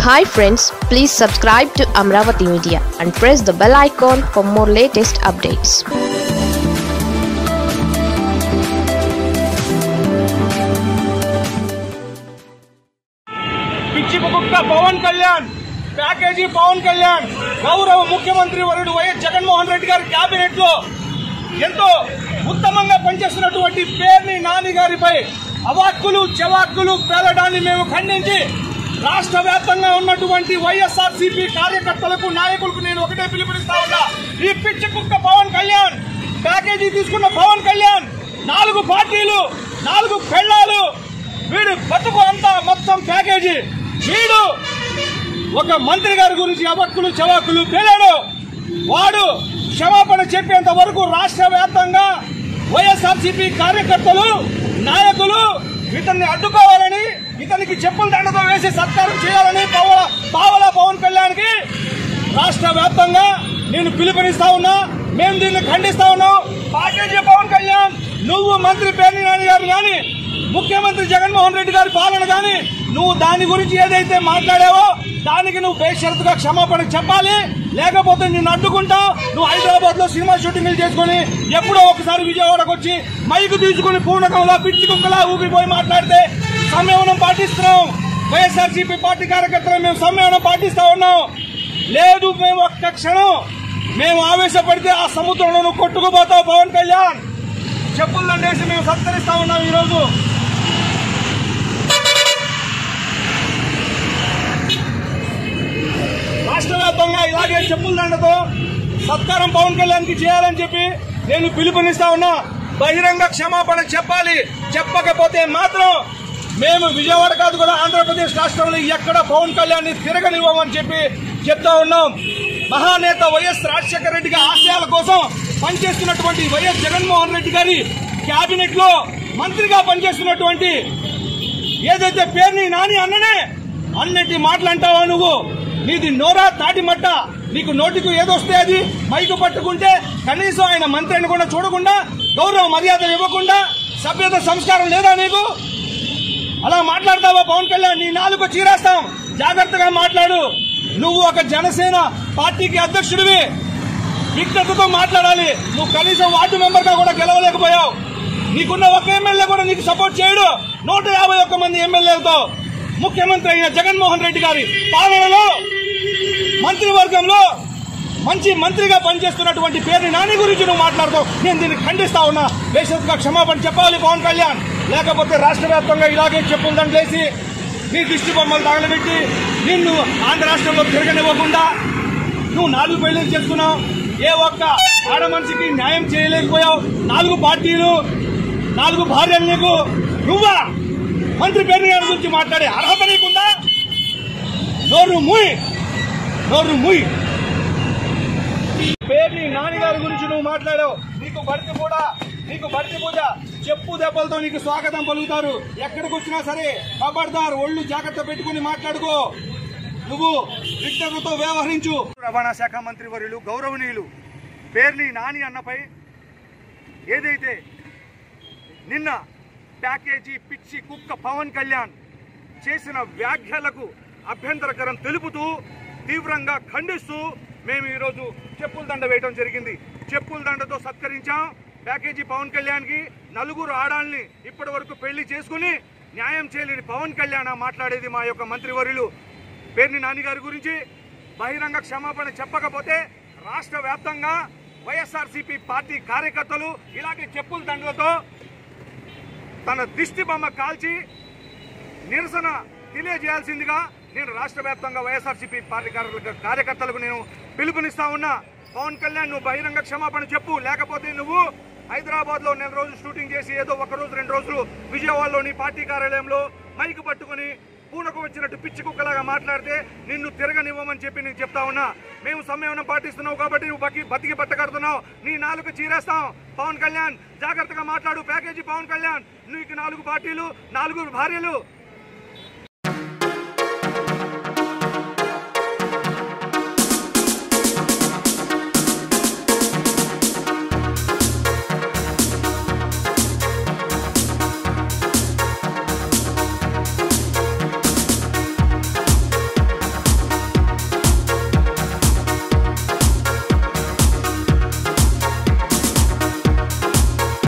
hi friends please subscribe to Amaravati media and press the bell icon for more latest updates పిచ్చి కుక్క Pawan Kalyan package Pawan Kalyan గౌరవ ముఖ్యమంత్రి వరుడు YS Jaganmohan Reddy గారి కేబినెట్ లో ఎంతో ఉత్తమంగా పనిచేస్తున్నటువంటి పేర్ని నాని గారిపై అవాక్కులు చెవాక్కులు పేలడాన్ని మేము ఖండించి రాష్ట్ర వ్యాప్తంగా ఉన్నటువంటి వైఎస్ఆర్ సిపి కార్యకర్తలకు నాయకులకు నేను ఒకటే పిలుపునిస్తా ఉన్నా ఈ పిచ్చి కుక్క పవన్ కళ్యాణ్ ప్యాకేజీ తీసుకున్న పవన్ కళ్యాణ్ నాలుగు పార్టీలు నాలుగు పెళ్లాలు వీడు బతుకు అంతా మొత్తం ప్యాకేజీ వీడు ఒక మంత్రి గారి గురించి అవక్కులు చవాకులు పేలాడు వాడు క్షమాపణ చెప్పేంత వరకు రాష్ట్ర వ్యాప్తంగా వైఎస్ఆర్సీపీ కార్యకర్తలు నాయకులు ఇతన్ని అడ్డుకోవాలని ఇతనికి చెప్పుల దండతో వేసి సత్కారం చేయాలని పావల పావల పవన్ కళ్యాణ్కి రాష్ట్ర వ్యాప్తంగా నేను పిలుపునిస్తా ఉన్నా మేము దీన్ని ఖండిస్తా ఉన్నాం ప్యాకేజీ పవన్ కళ్యాణ్ నువ్వు మంత్రి పేర్ని నాని గారు కానీ ముఖ్యమంత్రి జగన్మోహన్ రెడ్డి గారి పాలన కానీ నువ్వు దాని గురించి ఏదైతే మాట్లాడావో దానికి నువ్వు బేషరతుగా క్షమాపణ చెప్పాలి లేకపోతే నిన్ను అడ్డుకుంటా నువ్వు హైదరాబాద్ లో సినిమా షూటింగ్లు చేసుకుని ఎప్పుడో ఒకసారి విజయవాడకు వచ్చి మైకు తీసుకుని పూర్ణకంలా పిచ్చి కుక్కలా ఊగిపోయి మాట్లాడితే సంయమనం పాటిస్తున్నాం వైఎస్ఆర్సీపీ పార్టీ కార్యకర్తలు మేము సంయమనం పాటిస్తా ఉన్నాం లేదు మేము ఒక్క క్షణం మేము ఆవేశపడితే ఆ సముద్రంలో నువ్వు కొట్టుకుపోతావు పవన్ కళ్యాణ్ చెప్పులు దండేసి మేము సత్కరిస్తా ఉన్నాం ఈరోజు రాష్ట్ర వ్యాప్తంగా ఇలాగే చెప్పుల దండతో సత్కారం పవన్ కళ్యాణ్ కి చేయాలని చెప్పి నేను పిలుపునిస్తా ఉన్నా బహిరంగ క్షమాపణ చెప్పాలి చెప్పకపోతే మాత్రం మేము విజయవాడ కాదు కూడా ఆంధ్రప్రదేశ్ రాష్ట్రంలో ఎక్కడ పవన్ కళ్యాణ్ ని తిరగనివ్వమని చెప్పి చెప్తా ఉన్నాం మహానేత వైఎస్ రాజశేఖర రెడ్డి గారి ఆశయాల కోసం పనిచేస్తున్నటువంటి వైఎస్ జగన్మోహన్ రెడ్డి గారి కేబినెట్ లో మంత్రిగా పనిచేస్తున్నటువంటి ఏదైతే పేరుని నాని అన్ననే అన్నిటి మాటలంటావా నువ్వు నీది నోరా తాటి మట్ట నీకు నోటికి ఏదొస్తే అది మైకు పట్టుకుంటే కనీసం ఆయన మంత్రిని కూడా చూడకుండా గౌరవ మర్యాద ఇవ్వకుండా సభ్యత సంస్కారం లేదా నీకు అలా మాట్లాడతావా పవన్ కళ్యాణ్ నీ నాలుగు చీరేస్తాం జాగ్రత్తగా మాట్లాడు నువ్వు ఒక జనసేన పార్టీకి అధ్యక్షుడివి విజ్ఞతతో మాట్లాడాలి నువ్వు కనీసం వార్డు మెంబర్ గా కూడా గెలవలేకపోయావు నీకున్న ఒక ఎమ్మెల్యే కూడా నీకు సపోర్ట్ చేయడు నూట యాభై ఒక్క మంది ఎమ్మెల్యేలతో ముఖ్యమంత్రి అయిన జగన్మోహన్ రెడ్డి గారి పాలనలో మంత్రివర్గంలో మంచి మంత్రిగా పనిచేస్తున్నటువంటి పేరుని నాని గురించి నువ్వు మాట్లాడుతావు నేను దీన్ని ఖండిస్తా ఉన్నా బేషరతుగా క్షమాపణ చెప్పాలి పవన్ కళ్యాణ్ లేకపోతే రాష్ట్ర వ్యాప్తంగా ఇలాగే చెప్పులు దండలేసి నీ దిష్టి బొమ్మలు తగలబెట్టి నిన్ను ఆంధ్ర రాష్ట్రంలో తిరగనివ్వకుండా నువ్వు నాలుగు పెళ్లి చేసుకున్నావు ఏ ఒక్క ఆడ మనిషికి న్యాయం చేయలేకపోయావు నాలుగు పార్టీలు నాలుగు భార్యలు నీకు నువ్వా మంత్రి పేరు గారి గురించి మాట్లాడే అర్హత నీకుందా నోరు ముయ్ నోరు ముయ్ పేరుని నాన్నగారి గురించి నువ్వు మాట్లాడావు నీకు భర్తీ కూడా నీకు భర్తీ పూజ చెప్పు దెబ్బలతో నీకు స్వాగతం పలుకుతారు ఎక్కడికి వచ్చినా సరే ఖబర్దార్ ఒళ్ళు జాగ్రత్త పెట్టుకుని మాట్లాడుకో నువ్వు విజ్ఞతతో వ్యవహరించు రవాణా శాఖ మంత్రి వర్యులు గౌరవనీయులు పేర్ని నాని అన్నపై ఏదైతే నిన్న ప్యాకేజీ పిచ్చి కుక్క పవన్ కళ్యాణ్ చేసిన వ్యాఖ్యలకు అభ్యంతరకరం తెలుపుతూ తీవ్రంగా ఖండిస్తూ మేము ఈరోజు చెప్పుల దండ వేయడం జరిగింది చెప్పుల దండతో సత్కరించాం ప్యాకేజీ పవన్ కళ్యాణ్కి నలుగురు ఆడాల్ని ఇప్పటి వరకు పెళ్లి చేసుకుని న్యాయం చేయలేని పవన్ కళ్యాణ్ మాట్లాడేది మా యొక్క మంత్రివర్యులు పేర్ని నాని గారి గురించి బహిరంగ క్షమాపణ చెప్పకపోతే రాష్ట్ర వ్యాప్తంగా వైఎస్ఆర్సీపీ పార్టీ కార్యకర్తలు ఇలాంటి చెప్పుల దండలతో తన దిష్టి బొమ్మ కాల్చి నిరసన తెలియజేయాల్సిందిగా నేను రాష్ట్ర వ్యాప్తంగా వైఎస్ఆర్సీపీ పార్టీ కార్య- కార్యకర్తలకు నేను పిలుపునిస్తా ఉన్నా పవన్ కళ్యాణ్ నువ్వు బహిరంగ క్షమాపణ చెప్పు లేకపోతే నువ్వు హైదరాబాద్ లో నెల రోజులు షూటింగ్ చేసి ఏదో ఒక రోజు రెండు రోజులు విజయవాడలోని పార్టీ కార్యాలయంలో మైకు పట్టుకుని పూనకు వచ్చినట్టు పిచ్చి కుక్కలాగా మాట్లాడితే నిన్ను తిరగనివ్వమని చెప్పి నేను చెప్తా ఉన్నా మేము సంయమనం పాటిస్తున్నావు కాబట్టి నువ్వు బకి బతికి బట్టకడుతున్నావు నీ నాలుగు చీరేస్తాం పవన్ కళ్యాణ్ జాగ్రత్తగా మాట్లాడు ప్యాకేజీ పవన్ కళ్యాణ్ నీకు నాలుగు పార్టీలు నాలుగు భార్యలు